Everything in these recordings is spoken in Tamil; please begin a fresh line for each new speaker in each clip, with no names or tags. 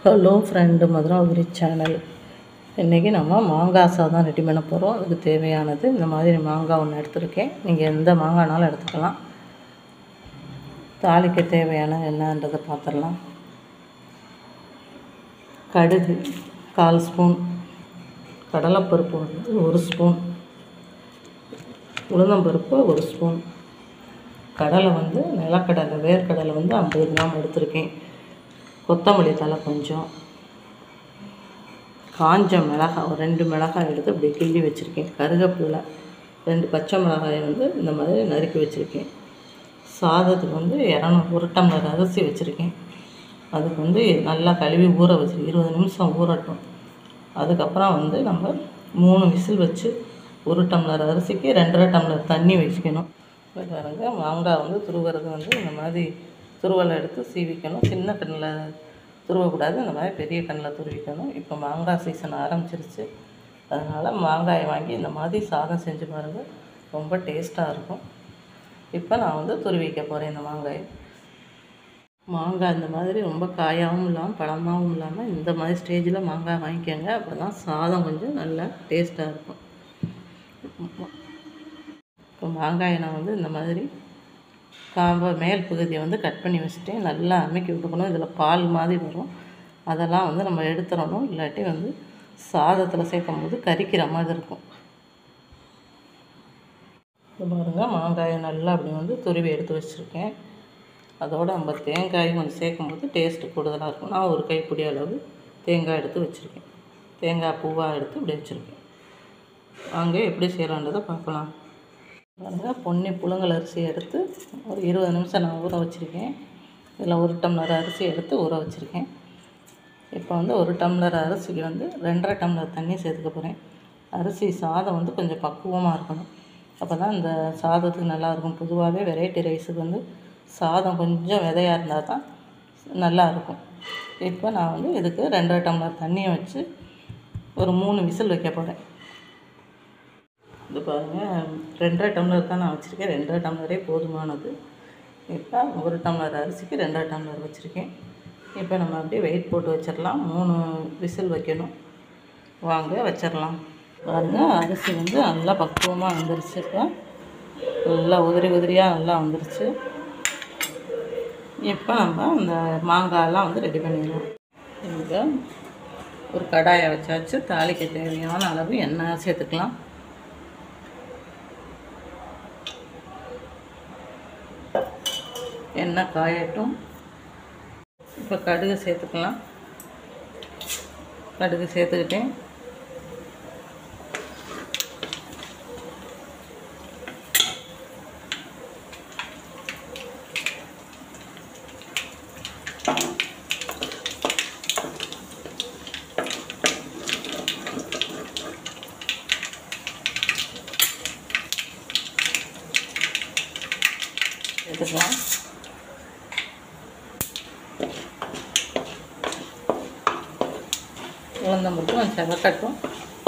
ஹலோ ஃப்ரெண்டு மதுராபுரி சேனல் இன்றைக்கி நம்ம மாங்காய் சாதம் ரெடி பண்ண போகிறோம் அதுக்கு தேவையானது இந்த மாதிரி மாங்காய் ஒன்று எடுத்திருக்கேன் நீங்கள் எந்த மாங்காய்னாலும் எடுத்துக்கலாம் தாளிக்க தேவையான என்னன்றதை பார்த்துடலாம் கடுகு கால் ஸ்பூன் கடலைப்பருப்பு வந்து ஒரு ஸ்பூன் உளுந்தம்பருப்பு ஒரு ஸ்பூன் கடலை வந்து நிலக்கடலை வேர்க்கடலை வந்து ஐம்பது கிராம் எடுத்திருக்கேன் கொத்தமல்லி தழை கொஞ்சம் காஞ்ச மிளகாய் ஒரு ரெண்டு மிளகாய் எடுத்து இப்படி கிள்ளி வச்சுருக்கேன் கருவேப்பிலை ரெண்டு பச்சை மிளகாயை வந்து இந்த மாதிரி நறுக்கி வச்சுருக்கேன் சாதத்துக்கு வந்து இரநூறு ஒரு டம்ளர் அரிசி வச்சுருக்கேன் அதுக்கு வந்து நல்லா கழுவி ஊற வச்சு இருபது நிமிஷம் ஊறட்டும் அதுக்கப்புறம் வந்து நம்ம மூணு விசில் வச்சு ஒரு டம்ளர் அரிசிக்கு ரெண்டரை டம்ளர் தண்ணி வச்சுக்கணும் இப்போ பாருங்க மாங்காய் வந்து துருவுறது வந்து இந்த மாதிரி துருவலை எடுத்து சீவிக்கணும் சின்ன கண்ணில் துருவக்கூடாது இந்த மாதிரி பெரிய கண்ணில் துருவிக்கணும் இப்போ மாங்காய் சீசன் ஆரம்பிச்சிருச்சு அதனால் மாங்காயை வாங்கி இந்த மாதிரி சாதம் செஞ்சு பாருங்கள் ரொம்ப டேஸ்ட்டாக இருக்கும் இப்போ நான் வந்து துருவிக்க போகிறேன் இந்த மாங்காயை மாங்காய் இந்த மாதிரி ரொம்ப காயாகவும் இல்லாமல் பழமாகவும் இல்லாமல் இந்த மாதிரி ஸ்டேஜில் மாங்காய் வாங்கிக்கோங்க அப்போ தான் சாதம் கொஞ்சம் நல்லா டேஸ்ட்டாக இருக்கும் இப்போ மாங்காயை நான் வந்து இந்த மாதிரி காம்ப மேல் பகுதியை வந்து கட் பண்ணி வச்சுட்டேன் நல்லா அமுக்கி விட்டுக்கணும் இதில் பால் மாதிரி வரும் அதெல்லாம் வந்து நம்ம எடுத்துடணும் இல்லாட்டி வந்து சாதத்தில் சேர்க்கும் போது கரிக்கிற மாதிரி இருக்கும் இது பாருங்கள் மாங்காயை நல்லா அப்படி வந்து துருவி எடுத்து வச்சுருக்கேன் அதோடு நம்ம தேங்காயும் கொஞ்சம் சேர்க்கும் போது டேஸ்ட்டு கூடுதலாக இருக்கும் நான் ஒரு கைப்பிடி அளவு தேங்காய் எடுத்து வச்சுருக்கேன் தேங்காய் பூவாக எடுத்து இப்படி வச்சுருக்கேன் வாங்க எப்படி செய்யலான்றதை பார்க்கலாம் பாருங்கள் பொன்னி புழுங்கல் அரிசி எடுத்து ஒரு இருபது நிமிஷம் நான் ஊற வச்சுருக்கேன் இதில் ஒரு டம்ளர் அரிசி எடுத்து ஊற வச்சுருக்கேன் இப்போ வந்து ஒரு டம்ளர் அரிசிக்கு வந்து ரெண்டரை டம்ளர் தண்ணி சேர்த்துக்க போகிறேன் அரிசி சாதம் வந்து கொஞ்சம் பக்குவமாக இருக்கணும் அப்போ தான் இந்த சாதத்துக்கு நல்லாயிருக்கும் பொதுவாகவே வெரைட்டி ரைஸுக்கு வந்து சாதம் கொஞ்சம் விதையாக இருந்தால் தான் நல்லாயிருக்கும் இப்போ நான் வந்து இதுக்கு ரெண்டரை டம்ளர் தண்ணியை வச்சு ஒரு மூணு விசில் வைக்க போகிறேன் இது பாருங்கள் ரெண்டரை டம்ளர் தான் நான் வச்சுருக்கேன் ரெண்டரை டம்ளரே போதுமானது இப்போ ஒரு டம்ளர் அரிசிக்கு ரெண்டரை டம்ளர் வச்சுருக்கேன் இப்போ நம்ம அப்படியே வெயிட் போட்டு வச்சிடலாம் மூணு விசில் வைக்கணும் வாங்க வச்சிடலாம் பாருங்கள் அரிசி வந்து நல்லா பக்குவமாக வந்துருச்சு இப்போ நல்லா உதிரி உதிரியாக நல்லா வந்துருச்சு இப்போ நம்ம அந்த மாங்காயெல்லாம் வந்து ரெடி பண்ணிடலாம் இங்கே ஒரு கடாயை வச்சாச்சு தாளிக்க தேவையான அளவு எண்ணெய் சேர்த்துக்கலாம் எண்ணெய் காயட்டும் இப்போ கடுகு சேர்த்துக்கலாம் கடுகு சேர்த்துக்கிட்டேன் சேர்த்துக்கலாம் உளுந்தம்பருப்பு கொஞ்சம் செவக்கட்டும்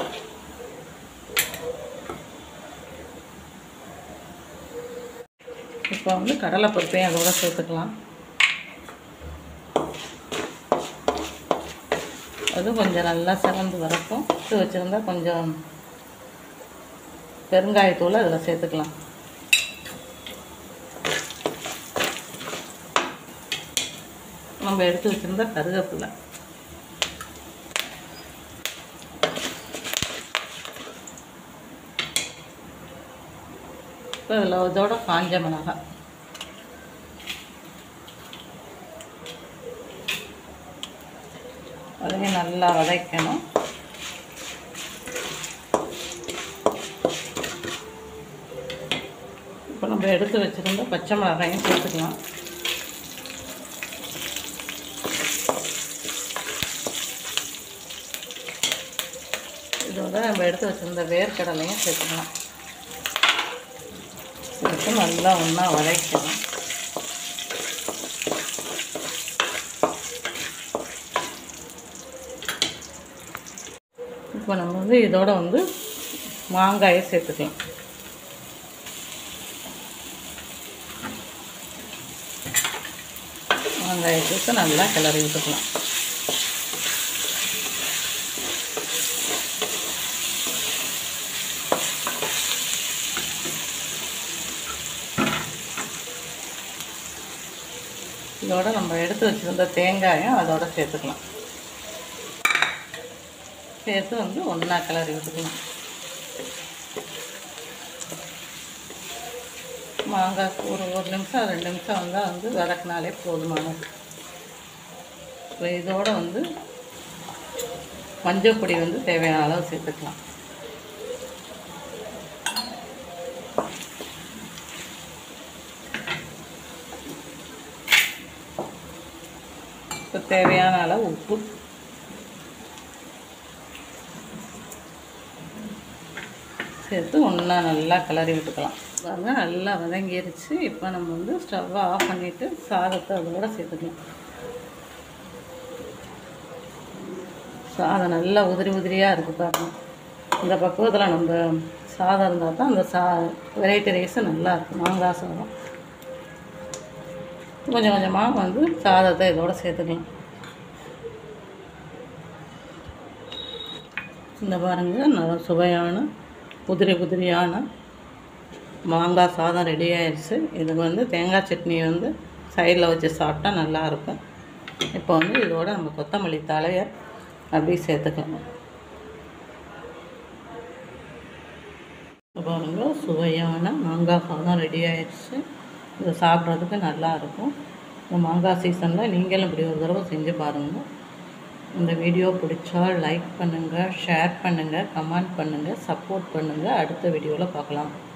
இப்போ வந்து கடலைப்பருப்பையும் அதோட சேர்த்துக்கலாம் அது கொஞ்சம் நல்லா சிறந்து வரட்டும் இது வச்சுருந்தா கொஞ்சம் பெருங்காயத்தூள் அதில் சேர்த்துக்கலாம் நம்ம எடுத்து வச்சுருந்தா கருவேப்பிலை இப்போ இதில் இதோட காஞ்ச மிளகாய் அதையும் நல்லா வதக்கணும் இப்போ நம்ம எடுத்து வச்சுருந்த பச்சை மிளகாயும் சேர்த்துக்கலாம் இதோட நம்ம எடுத்து வச்சுருந்த வேர்க்கடலையும் சேர்த்துக்கலாம் சேர்த்து நல்லா ஒன்றா வதக்கணும் இப்போ நம்ம வந்து இதோட வந்து மாங்காயை சேர்த்துக்கலாம் வெங்காயம் சேர்த்து நல்லா கிளறி விட்டுக்கலாம் இதோட நம்ம எடுத்து வச்சுருந்த தேங்காயும் அதோட சேர்த்துக்கலாம் சேர்த்து வந்து ஒன்றா கிளறி விட்டுக்கலாம் மாங்காய் ஒரு ஒரு நிமிஷம் ரெண்டு நிமிஷம் வந்தால் வந்து வதக்கினாலே போதுமானது இப்போ இதோட வந்து மஞ்சள் பொடி வந்து தேவையான அளவு சேர்த்துக்கலாம் இப்போ தேவையான அளவு உப்பு சேர்த்து ஒன்றா நல்லா கிளறி விட்டுக்கலாம் பாருங்க நல்லா வதங்கிருச்சு இப்போ நம்ம வந்து ஸ்டவ்வை ஆஃப் பண்ணிவிட்டு சாதத்தை அதோட சேர்த்துக்கலாம் சாதம் நல்லா உதிரி உதிரியாக இருக்குது பாருங்க இந்த பக்குவத்தில் நம்ம சாதம் இருந்தால் தான் அந்த சா வெரைட்டி ரைஸு நல்லா இருக்கும் மாங்காய் சாதம் கொஞ்சம் கொஞ்சமாக வந்து சாதத்தை இதோட சேர்த்துக்கலாம் இந்த பாருங்க நல்ல சுவையான உதிரி உதிரியான மாங்காய் சாதம் ரெடி ஆயிடுச்சு இதுக்கு வந்து தேங்காய் சட்னி வந்து சைடில் வச்சு சாப்பிட்டா நல்லாயிருக்கும் இப்போ வந்து இதோட நம்ம கொத்தமல்லி தலையை அப்படியே சேர்த்துக்கலாம் பாருங்க சுவையான மாங்காய் சாதம் ரெடி ஆயிடுச்சு இது சாப்பிட்றதுக்கு நல்லா இருக்கும் இந்த மாங்காய் சீசனில் நீங்களும் இப்படி ஒரு தடவை செஞ்சு பாருங்கள் இந்த வீடியோ பிடிச்சா லைக் பண்ணுங்கள் ஷேர் பண்ணுங்கள் கமெண்ட் பண்ணுங்கள் சப்போர்ட் பண்ணுங்கள் அடுத்த வீடியோவில் பார்க்கலாம்